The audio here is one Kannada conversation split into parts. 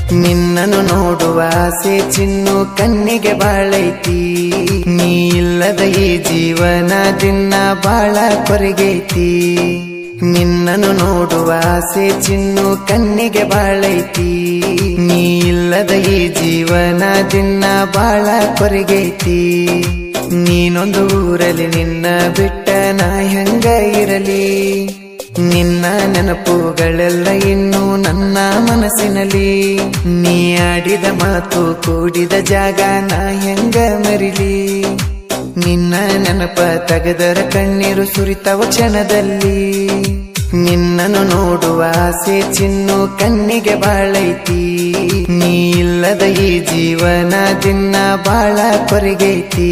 ನಿನ್ನನ್ನು ನೋಡುವ ಆಸೆ ಚಿನ್ನು ಕಣ್ಣಿಗೆ ಬಾಳೈತಿ ನೀ ಇಲ್ಲದ ಈ ಜೀವನ ದಿನ ಬಾಳ ಕೊರಗೈತಿ ನಿನ್ನನ್ನು ನೋಡುವ ಆಸೆ ಚಿನ್ನು ಕಣ್ಣಿಗೆ ಬಾಳೈತಿ ನೀ ಇಲ್ಲದ ಈ ಜೀವನ ದಿನ ಬಾಳ ಕೊರಗೈತಿ ನೀನೊಂದು ಊರಲ್ಲಿ ನಿನ್ನ ಬಿಟ್ಟ ನಾ ಹೆಂಗ ಇರಲಿ ನಿನ್ನ ನೆನಪುಗಳೆಲ್ಲ ಇನ್ನು ನನ್ನ ಮನಸ್ಸಿನಲ್ಲಿ ನೀ ಆಡಿದ ಮಾತು ಕೂಡಿದ ಜಾಗ ನಾ ಹೆಂಗ ಮರಿಲಿ ನಿನ್ನ ನೆನಪ ತೆಗೆದರ ಕಣ್ಣೀರು ಸುರಿತವ ಕ್ಷಣದಲ್ಲಿ ನಿನ್ನನ್ನು ನೋಡುವ ಆಸೆ ಚಿನ್ನು ಕಣ್ಣಿಗೆ ಬಾಳೈತಿ ನೀ ಇಲ್ಲದ ಈ ಜೀವನ ದಿನ ಬಾಳ ಕೊರಗೈತಿ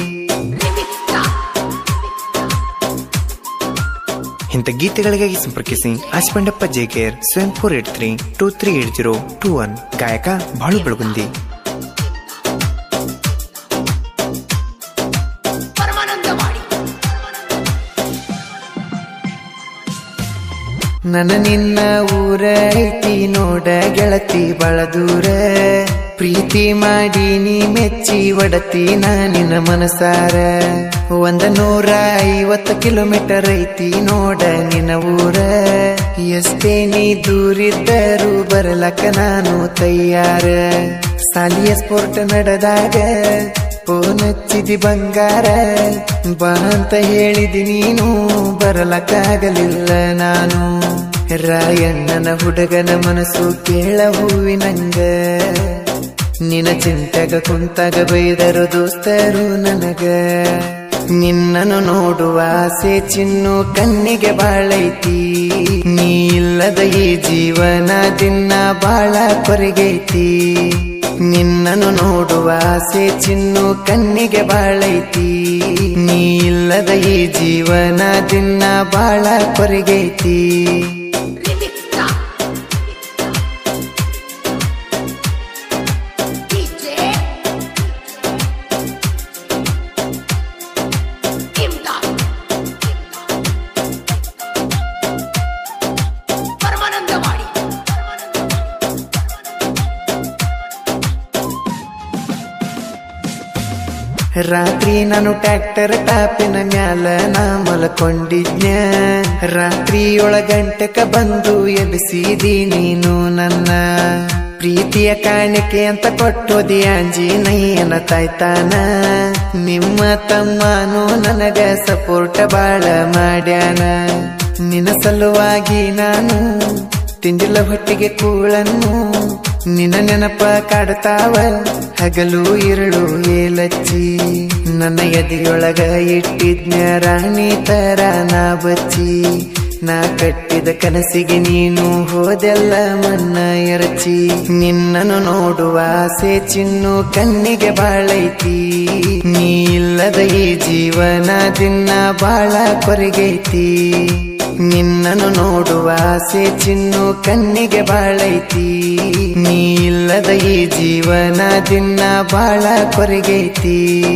ಇಂಥ ಗೀತೆಗಳಿಗಾಗಿ ಸಂಪರ್ಕಿಸಿ ಆಸ್ಪಂಡಪ್ಪ ಜೆ ಕೇರ್ ಸ್ವಯಂ four eight three two three eight zero two one ಗಾಯಕ ಬಾಳು ಬೆಳಗುಂದಿ ನನ್ನ ನಿನ್ನ ಊರ ಐತಿ ನೋಡ ಗೆಳತಿ ಬಳ ದೂರ ಪ್ರೀತಿ ಮಾಡಿ ನೀ ಮೆಚ್ಚಿ ಒಡತಿ ನಾ ನಿನ್ನ ಮನಸಾರ ಒಂದ ನೂರ ಐವತ್ತು ಕಿಲೋಮೀಟರ್ ಐತಿ ನೋಡ ನಿನ್ನ ಊರ ಎಷ್ಟೇ ನೀ ದೂರಿದ್ದರೂ ಬರಲಕ್ಕ ನಾನು ತಯ್ಯಾರ ಸಾಲಿಯ ಸ್ಪೋರ್ಟ್ ನಡೆದಾಗ ಫೋನ್ ಹಚ್ಚಿದಿ ಬಂಗಾರ ಬಾ ಅಂತ ಹೇಳಿದಿ ನೀನು ಬರಲಕ್ಕಾಗಲಿಲ್ಲ ನಾನು ರಾಯಣ್ಣನ ಹುಡುಗನ ಮನಸ್ಸು ಕೇಳ ಹೂವಿನಂಗ ನಿನ ಚಿಂತೆಗ ಕುಂತಾಗ ಬೈದರು ದೋಸ್ತರು ನನಗ ನಿನ್ನನ್ನು ನೋಡುವ ಆಸೆ ಚಿನ್ನು ಕಣ್ಣಿಗೆ ಬಾಳೈತಿ ನೀ ಇಲ್ಲದ ಈ ಜೀವನ ದಿನ ಬಾಳ ಕೊರಗೈತಿ ನಿನ್ನನ್ನು ನೋಡುವ ಆಸೆ ಚಿನ್ನು ಕಣ್ಣಿಗೆ ಬಾಳೈತಿ ನೀ ಇಲ್ಲದ ಈ ಜೀವನ ದಿನ ಬಾಳ ಕೊರಗೈತಿ ರಾತ್ರಿ ನಾನು ಟ್ರ್ಯಾಕ್ಟರ್ ಟಾಪಿನ ಮ್ಯಾಲ ನಾ ಮಲ್ಕೊಂಡಿದ್ನ ರಾತ್ರಿ ಗಂಟೆಕ ಬಂದು ಎಬ್ಬಿಸಿದಿ ನೀನು ನನ್ನ ಪ್ರೀತಿಯ ಕಾಣಿಕೆ ಅಂತ ಕೊಟ್ಟೋದಿ ಆಂಜಿನಯ್ಯನ ತಾಯ್ತಾನ ನಿಮ್ಮ ತಮ್ಮನು ನನಗ ಸಪೋರ್ಟ್ ಬಾಳ ಮಾಡ್ಯಾನ ನಿನ್ನ ಸಲುವಾಗಿ ನಾನು ತಿಂದಿಲ್ಲ ಹೊಟ್ಟಿಗೆ ಕೂಳನ್ನು ನಿನ್ನ ನೆನಪ ಕಾಡ್ತಾವ ಹಗಲು ಇರಳು ಏಲಚ್ಚಿ ನನ್ನ ಎದೆಯೊಳಗ ಇಟ್ಟಿದ್ನ ರಾಣಿ ತರ ನಾ ಬಚ್ಚಿ ನಾ ಕಟ್ಟಿದ ಕನಸಿಗೆ ನೀನು ಹೋದೆಲ್ಲ ಮನ್ನ ಎರಚಿ ನಿನ್ನನ್ನು ನೋಡುವ ಆಸೆ ಚಿನ್ನು ಕಣ್ಣಿಗೆ ಬಾಳೈತಿ ನೀ ಇಲ್ಲದ ಈ ಜೀವನ ದಿನ ಬಾಳ ಕೊರಗೈತಿ ನಿನ್ನನ್ನು ನೋಡುವ ಆಸೆ ಚಿನ್ನು ಕಣ್ಣಿಗೆ ಬಾಳೈತಿ ನೀ ಇಲ್ಲದ ಈ ಜೀವನ ದಿನ ಬಾಳ ಕೊರಗೈತಿ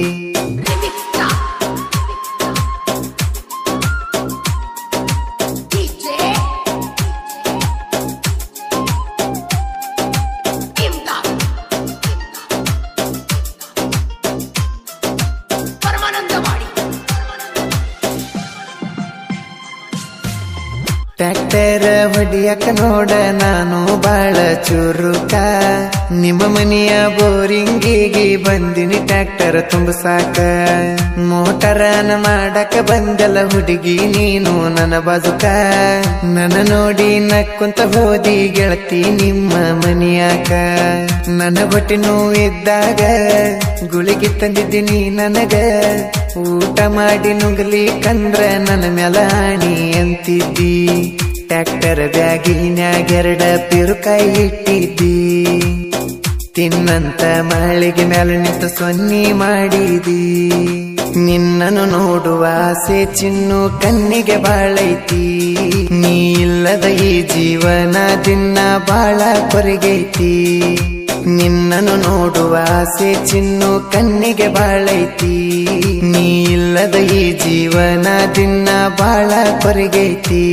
ಟ್ರ್ಯಾಕ್ಟರ್ ಹೊಡಿಯಕ ನೋಡ ನಾನು ಬಾಳ ಚುರುಕ ನಿಮ್ಮ ಮನೆಯ ಬೋರಿಂಗಿಗೆ ಬಂದಿನಿ ಟ್ರ್ಯಾಕ್ಟರ್ ತುಂಬಸಾಕ ಮೋಟರನ ಮಾಡಕ ಬಂದಲ್ಲ ಹುಡುಗಿ ನೀನು ನನ್ನ ಬದುಕ ನನ್ನ ನೋಡಿ ನಕ್ಕುಂತ ಹೋದಿ ಗೆಳತಿ ನಿಮ್ಮ ಮನೆಯಾಕ ನನ್ನ ಹೊಟ್ಟೆ ನೋವಿದ್ದಾಗ ಗುಳಿಗೆ ತಂದಿದ್ದೀನಿ ನನಗ ಊಟ ಮಾಡಿ ನುಗ್ಲಿಕಂದ್ರ ನನ್ನ ಮೆಲಾಣಿ ಅಂತಿದ್ದಿ ಟ್ರ್ಯಾಕ್ಟರ್ ಬ್ಯಾಗಿನ್ಯಾಗೆರಡ ಪಿರುಕಾಯಿ ಇಟ್ಟಿದ್ದಿ ತಿನ್ನಂತ ಮಳಿಗೆ ಮ್ಯಾಲ ನಿಂತ ಸೊನ್ನಿ ಮಾಡಿದಿ ನಿನ್ನನ್ನು ನೋಡುವ ಆಸೆ ಚಿನ್ನು ಕಣ್ಣಿಗೆ ಬಾಳೈತಿ ನೀ ಇಲ್ಲದ ಈ ಜೀವನ ದಿನ ಬಾಳ ಕೊರಗೈತಿ ನಿನ್ನನ್ನು ನೋಡುವ ಆಸೆ ಚಿನ್ನು ಕಣ್ಣಿಗೆ ಬಾಳೈತಿ ನೀ ಇಲ್ಲದ ಈ ಜೀವನ ದಿನ ಬಾಳ ಕೊರಗೈತಿ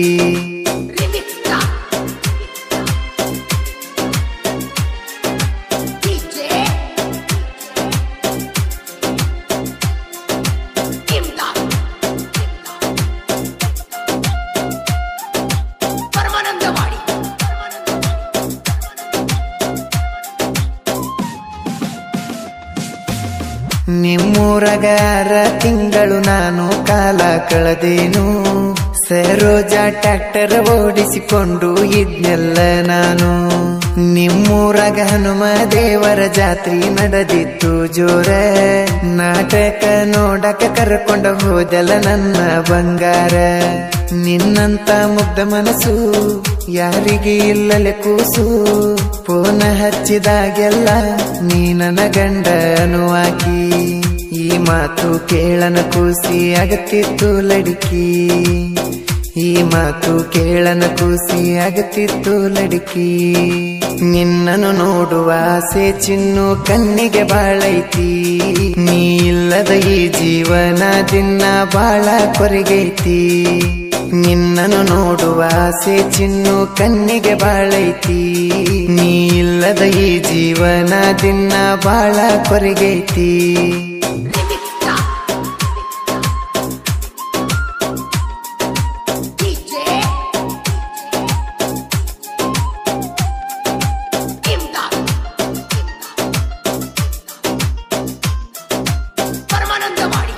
ನಿಮ್ಮೂರಗಾರ ತಿಂಗಳು ನಾನು ಕಾಲ ಕಳೆದೇನು ಸರೋಜ ಟ್ರ್ಯಾಕ್ಟರ್ ಓಡಿಸಿಕೊಂಡು ಇದ್ನೆಲ್ಲ ನಾನು ನಿಮ್ಮೂರಾಗ ಹನುಮ ದೇವರ ಜಾತ್ರೆ ನಡೆದಿತ್ತು ಜೋರ ನಾಟಕ ನೋಡಕ ಕರ್ಕೊಂಡ ಹೋದೆಲ್ಲ ನನ್ನ ಬಂಗಾರ ನಿನ್ನಂತ ಮುಗ್ಧ ಮನಸ್ಸು ಯಾರಿಗೆ ಇಲ್ಲಲೆ ಕೂಸು ಫೋನ ಹಚ್ಚಿದಾಗೆಲ್ಲ ನೀ ನನ್ನ ಗಂಡ ಅನುವಾಕಿ ಈ ಮಾತು ಕೇಳನ ಕೂಸಿ ಆಗತ್ತಿತ್ತು ಲಡಿಕಿ ಈ ಮಾತು ಕೇಳನ ಕೂಸಿ ಆಗತ್ತಿತ್ತು ಲಡಿಕಿ ನಿನ್ನನ್ನು ನೋಡುವ ಆಸೆ ಚಿನ್ನು ಕಣ್ಣಿಗೆ ಬಾಳೈತಿ ನೀ ಇಲ್ಲದ ಈ ಜೀವನ ದಿನ ಬಾಳ ಕೊರಗೈತಿ ನಿನ್ನನ್ನು ನೋಡುವ ಆಸೆ ಚಿನ್ನು ಕಣ್ಣಿಗೆ ಬಾಳೈತಿ ನೀ ಇಲ್ಲದ ಈ ಜೀವನ ದಿನ ಬಾಳ ಕೊರಗೈತಿ DJ Imdad ಪರಮಾನಂದವಾಡಿ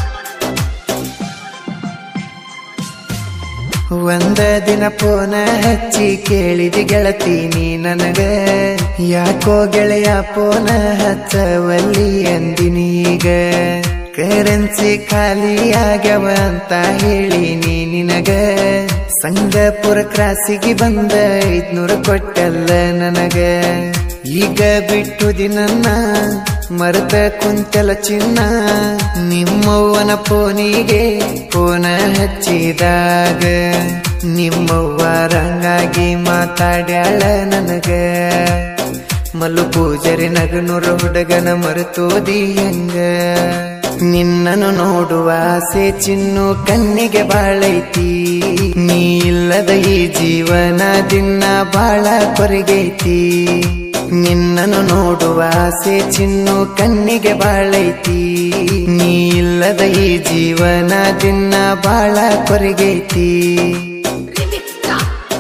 ಒಂದ ದಿನ ಫೋನ ಹಚ್ಚಿ ಕೇಳಿದಿ ಗೆಳತಿ ನೀ ನನಗ ಯಾಕೋ ಗೆಳೆಯ ಫೋನ ಹಚ್ಚವಲ್ಲಿ ಅಂದಿನೀಗ ಕರೆನ್ಸಿ ಖಾಲಿ ಆಗ್ಯವ ಅಂತ ಹೇಳಿ ನೀ ನಿನಗ ಸಂಗಪುರ ಕ್ರಾಸಿಗೆ ಬಂದ ಐದ್ನೂರು ಕೊಟ್ಟಲ್ಲ ನನಗ ಈಗ ಬಿಟ್ಟು ದಿನನ್ನ ಮರೆತ ಕುಂತಲ ಚಿನ್ನ ನಿಮ್ಮವ್ವನ ಫೋನಿಗೆ ಫೋನ ಹಚ್ಚಿದಾಗ ನಿಮ್ಮವ್ವ ರಂಗಾಗಿ ಮಾತಾಡ್ಯಾಳ ನನಗ ಮಲ್ಲು ಪೂಜರಿ ನಗನೂರ ಹುಡುಗನ ಮರೆತೋದಿ ಹೆಂಗ ನಿನ್ನನ್ನು ನೋಡುವ ಆಸೆ ಚಿನ್ನು ಕಣ್ಣಿಗೆ ಬಾಳೈತಿ ನೀ ಇಲ್ಲದ ಈ ಜೀವನ ದಿನ ಬಾಳ ಕೊರಗೈತಿ ನಿನ್ನನ್ನು ನೋಡುವ ಆಸೆ ಚಿನ್ನು ಕಣ್ಣಿಗೆ ಬಾಳೈತಿ ನೀ ಇಲ್ಲದ ಈ ಜೀವನ ದಿನ ಬಾಳ ಕೊರಗೈತಿ Remixta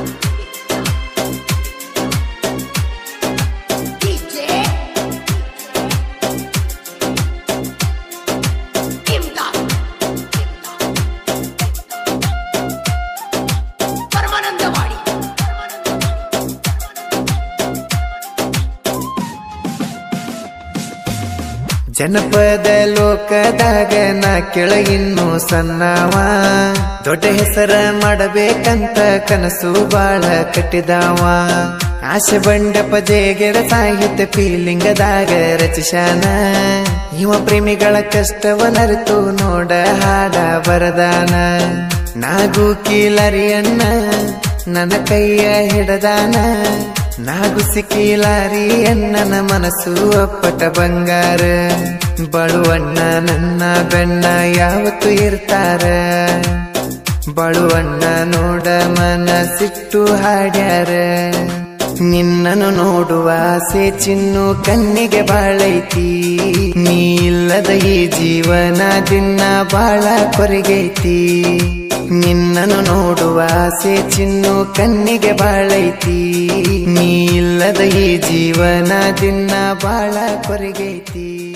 DJ Imdad ಪರಮಾನಂದವಾಡಿ ಜನಪದ ಲೋಕದಾಗ ನಾ ಕೆಳಗಿನ್ನು ಸಣ್ಣವ ದೊಡ್ಡ ಹೆಸರ ಮಾಡಬೇಕಂತ ಕನಸು ಬಾಳ ಕಟ್ಟಿದಾವ ಆಸೆ ಬಂಡಪ ಜೇಗೆರ ಸಾಹಿತ್ಯ ಫೀಲಿಂಗದಾಗ ರಚಿಸಾನ ಇವ ಪ್ರೇಮಿಗಳ ಕಷ್ಟವನರಿತು ನೋಡ ಹಾಡ ಬರದಾನ ನಾಗು ಕೀಲರಿಯನ್ನ ನನ್ನ ಕೈಯ ಹಿಡದಾನ ನಾಗು ಸಿಕ್ಕಿಲಾರಿ ಎನ್ನನ ಮನಸ್ಸು ಅಪ್ಪಟ ಬಂಗಾರ ಬಳುವಣ್ಣ ನನ್ನ ಬೆನ್ನ ಯಾವತ್ತು ಇರ್ತಾರ ಬಳುವಣ್ಣ ನೋಡ ಮನಸ್ಸಿಟ್ಟು ಹಾಡ್ಯಾರ ನಿನ್ನನ್ನು ನೋಡುವ ಆಸೆ ಚಿನ್ನು ಕಣ್ಣಿಗೆ ಬಾಳೈತಿ ನೀ ಇಲ್ಲದ ಈ ಜೀವನ ದಿನ ಬಾಳ ಕೊರಗೈತಿ ನಿನ್ನನ್ನು ನೋಡುವ ಆಸೆ ಚಿನ್ನು ಕಣ್ಣಿಗೆ ಬಾಳೈತಿ ನೀ ಇಲ್ಲದ ಈ ಜೀವನ ದಿನ ಬಾಳ ಕೊರಗೈತಿ